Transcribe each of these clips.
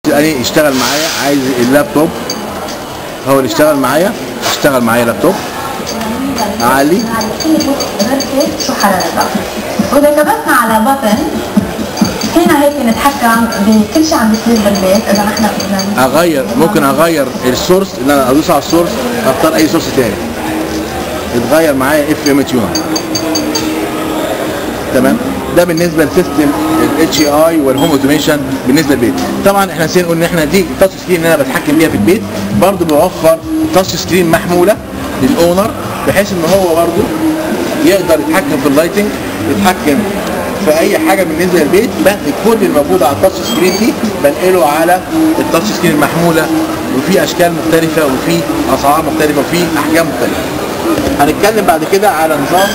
يعني يشتغل معايا عايز اللابتوب هو اللي يشتغل معايا اشتغل معايا لابتوب اعلي على كل بوت غرفة شو حرارتها وإذا كبسنا على بطن فينا هيك نتحكم بكل شيء عم بيصير بالبيت إذا نحن بدنا اغير ممكن اغير السورس ان انا ادوس على السورس اختار اي سورس تاني يتغير معايا اف ام تيون تمام ده بالنسبه لسيستم الاتش اي والهوم اوتوميشن بالنسبه للبيت طبعا احنا نسينا نقول ان احنا دي التاتش سكرين اللي انا بتحكم بيها في البيت برضو بيوفر تاتش سكرين محموله للاونر بحيث ان هو برضو يقدر يتحكم في اللايتنج يتحكم في اي حاجه بالنسبه للبيت بنقل كل الموجود على التاتش سكرين دي بنقله على التاتش سكرين المحموله وفي اشكال مختلفه وفي اسعار مختلفه وفي احجام مختلفه هنتكلم بعد كده على نظام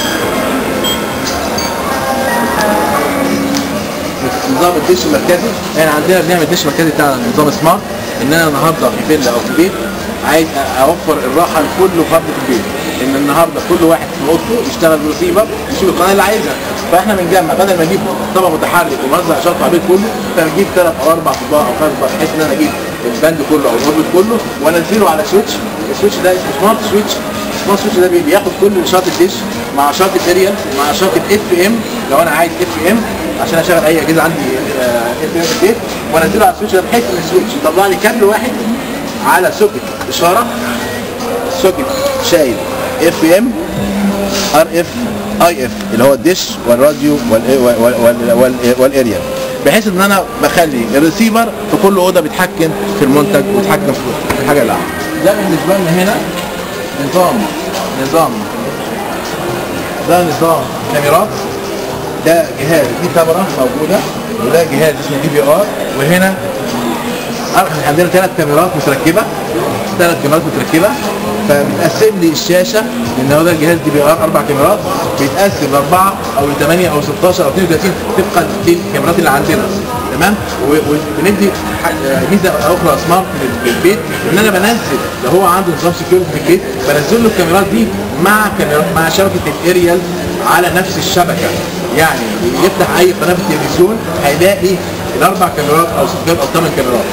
نظام الدش المركزي احنا عندنا بنعمل دش مركزي بتاع نظام سمارت ان انا النهارده في فيلا او في بيت عايز اوفر الراحه لكل فرد في البيت ان النهارده كل واحد في اوضته يشتغل بريسيفر يشوف القناه اللي عايزها فاحنا بنجمع بدل ما نجيب طبق متحرك ونوزع اشارات على البيت كله فنجيب ثلاث او اربع اطباق او خمس اطباق بحيث ان انا اجيب البند كله او الاوربت كله وانزله على سويتش السويتش ده اسمه سمارت سويتش سمارت سويتش ده بياخد كل اشارات الدش مع اشارات الاريال مع اشارات الاف ام لو انا عايز اف ام عشان اشغل اي اجهزه عندي اف ام في البيت وانزله على السويتش ده بحيث ان السويتش يطلع لي كابل واحد على سوكت اشاره سوكت شايل اف ام ار اف اي اف اللي هو الدش والراديو وال- وال- وال- وال- والاريال بحيث ان انا بخلي الريسيفر في كل اوضه بيتحكم في المنتج ويتحكم في الحاجه اللي عنده ده بالنسبه لنا هنا نظام نظام ده نظام كاميرات ده جهاز دي كاميرا موجوده وده جهاز اسمه دي بي ار وهنا احنا عندنا ثلاث كاميرات متركبه ثلاث كاميرات متركبه فبتقسم لي الشاشه لان هو ده الجهاز دي بي ار اربع كاميرات بيتقسم لاربعه او لثمانيه او 16 او 32 طبقا للكاميرات اللي عندنا تمام و- وبندي ح- ميزه اخرى سمارت للبيت ان انا بنزل لو هو عنده نظام سكيورتي في البيت بنزل له الكاميرات دي مع كاميرات مع شبكه الاريال على نفس الشبكه يعني يفتح اي قناه في التلفزيون هيلاقي الاربع كاميرات او ست كاميرات او ثمان كاميرات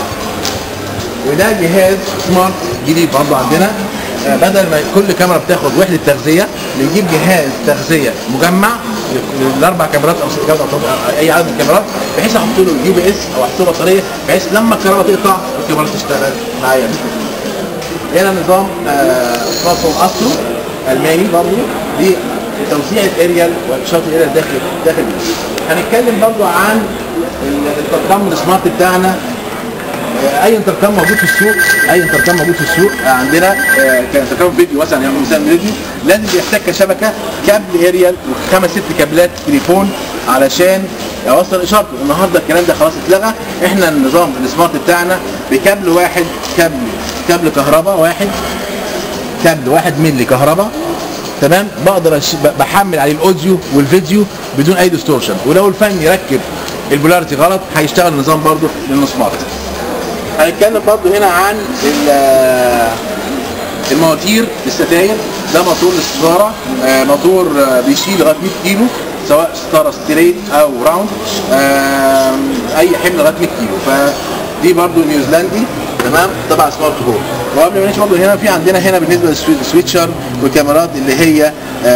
وده جهاز سمارت جديد برضه عندنا آه، بدل ما كل كاميرا بتاخد وحده تغذيه بنجيب جهاز تغذيه مجمع للاربع كاميرات او ست كاميرات او أو اي عدد من الكاميرات بحيث احط له يو بي اس او احط له بطاريه بحيث لما الكهرباء تقطع الكاميرا تشتغل معايا هنا نظام آه، بلاتفورم استرو الماني برضه دي توزيع الاريال وانشاط الاريال داخل داخل البيت. هنتكلم برضه عن الترقم السمارت بتاعنا اي انتركام موجود في السوق اي انتركام موجود في السوق عندنا آه، كانتركام فيديو مثلا يعني مثلا فيديو لازم يحتاج شبكه كابل اريال وخمس ست كابلات تليفون علشان اوصل اشارته النهارده الكلام ده خلاص اتلغى احنا النظام السمارت بتاعنا بكابل واحد كابل كابل كهرباء واحد كابل واحد ملي كهرباء تمام بقدر أش- ب- بحمل عليه الاوديو والفيديو بدون اي ديستورشن ولو الفني ركب البولاريتي غلط هيشتغل النظام برضه لانه سمارت هنتكلم برضه هنا عن ال- المواتير الستاير ده موتور للستاره آه، موتور آه، بيشيل لغايه 100 كيلو سواء ستاره ستريت او راوند آه، اي حمل لغايه 100 كيلو فدي برضه نيوزيلندي تمام تبع سمارت هوم وقبل ما نمشي برضه هنا في عندنا هنا بالنسبه للسويتشر والكاميرات اللي هي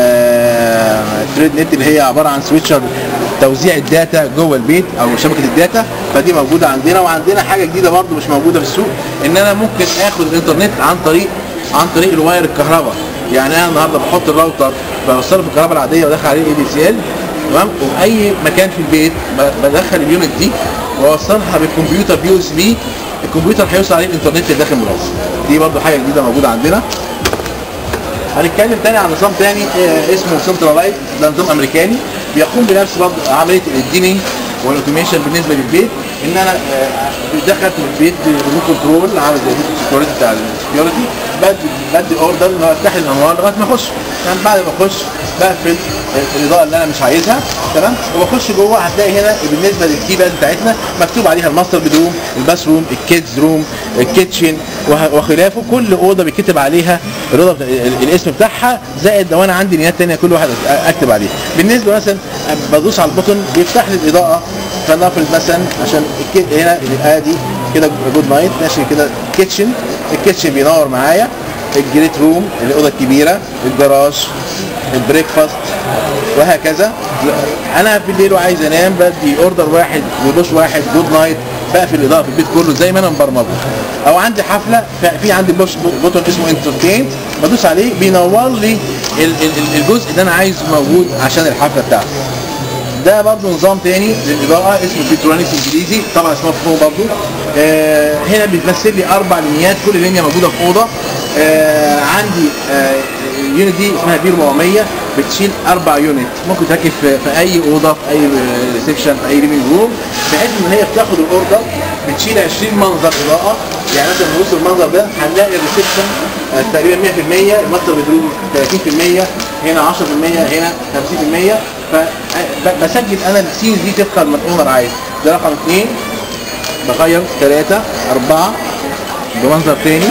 تريد نت اللي هي عباره عن سويتشر توزيع الداتا جوه البيت او شبكه الداتا فدي موجوده عندنا وعندنا حاجه جديده برضه مش موجوده في السوق ان انا ممكن اخد الانترنت عن طريق عن طريق الواير الكهرباء يعني انا النهارده بحط الراوتر بوصله في الكهرباء العاديه وادخل عليه اي دي سي ال تمام وفي اي مكان في البيت ب- بدخل اليونت دي واوصلها بالكمبيوتر بي اس بي الكمبيوتر هيوصل عليه الانترنت اللي داخل المنصه دي برضه حاجه جديده موجوده عندنا هنتكلم تاني عن نظام تاني آه، اسمه سنترلايز ده نظام امريكاني بيقوم بنفس برضه عمليه الدينينج والاوتوميشن بالنسبه للبيت ان انا آه، دخلت البيت بريموت كنترول عامل زي السكيورتي بتاع السكيورتي بدي بدي اوردر ان هو يفتح لي الانوار لغايه ما اخش يعني بعد ما اخش بقفل الاضاءه اللي انا مش عايزها تمام وبخش جوه هتلاقي هنا بالنسبه للكيباد بتاعتنا مكتوب عليها الماستر بدروم الباث روم الكيدز روم الكيتشن وه- وخلافه كل اوضه بيكتب عليها الاوضه بتا- ال- الاسم بتاعها زائد لو انا عندي نيات تانية كل واحد أ- اكتب عليها بالنسبه مثلا بدوس على البوتن بيفتح لي الاضاءه فلنفرض مثلا عشان الك- هنا ادي كده جود نايت ماشي كده كيتشن الكيتشن بينور معايا الجريت روم الاوضه الكبيره الجراج البريكفاست وهكذا انا بالليل وعايز انام بدي اوردر واحد ودوش واحد جود نايت بقفل الاضاءه في البيت كله زي ما انا مبرمجه او عندي حفله في عندي بوش بوتون اسمه انترتين بدوس عليه بينور لي ال- ال- الجزء اللي انا عايزه موجود عشان الحفله بتاعتي ده برضو نظام تاني للاضاءه اسمه بيترونيكس انجليزي طبعا اسمه فروم برضو آه هنا بتمثل لي اربع لينيات كل لينيه موجوده في اوضه آه عندي آه اليونت دي اسمها بي 400 بتشيل اربع يونت ممكن تركب في, في اي اوضه في اي ريسبشن في اي ليفنج روم بحيث ان هي بتاخد الاوردر بتشيل 20 منظر اضاءه يعني مثلا نبص المنظر ده هنلاقي الريسبشن آه، تقريبا 100% الماستر بدروم 30% هنا 10% هنا 50% فبسجل انا السينز دي تبقى ما الاونر عايز ده رقم اثنين بغير ثلاثة أربعة بمنظر تاني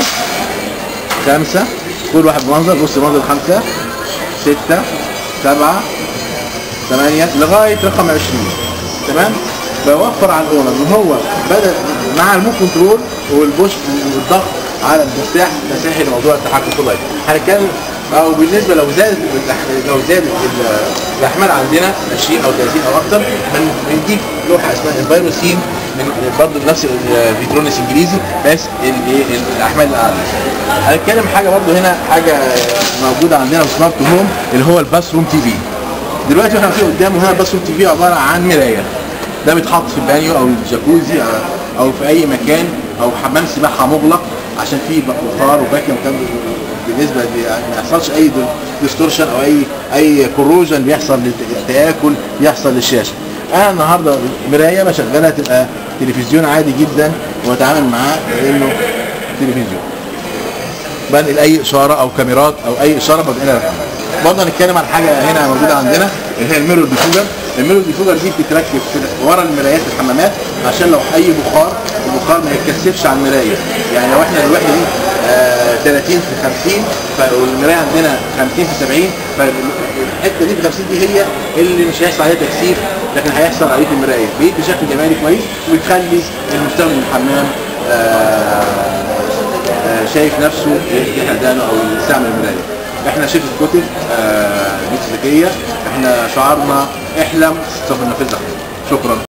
خمسة كل واحد بمنظر بص منظر خمسة ستة سبعة ثمانية لغاية رقم 20 تمام بوفر على الاونر ان هو بدل مع المو كنترول والبوش والضغط على المفتاح تسهل موضوع التحكم في اللايت هنتكلم او بالنسبه لو زادت لو زادت ال- الاحمال عندنا 20 او 30 او اكتر بن- بنجيب لوحه اسمها انفايروسين من برضه نفس الفيترونس انجليزي بس ال- إيه الاحمال الاعلى هنتكلم حاجه برضه هنا حاجه موجوده عندنا في سمارت هوم اللي هو الباث روم تي في دلوقتي واحنا في قدامه هنا الباث روم تي في عباره عن مرايه ده بيتحط في البانيو او الجاكوزي أو- او في اي مكان او حمام سباحه مغلق عشان فيه بخار وفاكيوم كان بالنسبه ل- يعني ما يحصلش اي ديستورشن او اي اي كوروجن بيحصل للتاكل بيحصل للشاشه انا النهارده مرايه بشغلها تبقى تلفزيون عادي جدا واتعامل معاه كانه تلفزيون بنقل اي اشاره او كاميرات او اي اشاره بنقلها للحمام برضه هنتكلم عن حاجه هنا موجوده عندنا اللي هي الميرور ديفوجر الميرور ديفوجر دي بتتركب في ورا المرايات الحمامات عشان لو اي بخار البخار ما يتكثفش على المرايه يعني لو احنا الوحده دي آه 30 في 50 ف- والمرايه عندنا 50 في 70 فالحته دي في 50 دي هي اللي مش هيحصل عليها تكثيف لكن هيحصل عليه في المرايه بيدي بشكل جمالي كويس ويخلي المستخدم الحمام آه آه، شايف نفسه يحدانه او يستعمل المرايه احنا شركه كتب آه، بيت ذكيه احنا شعارنا احلم سوف ننفذها شكرا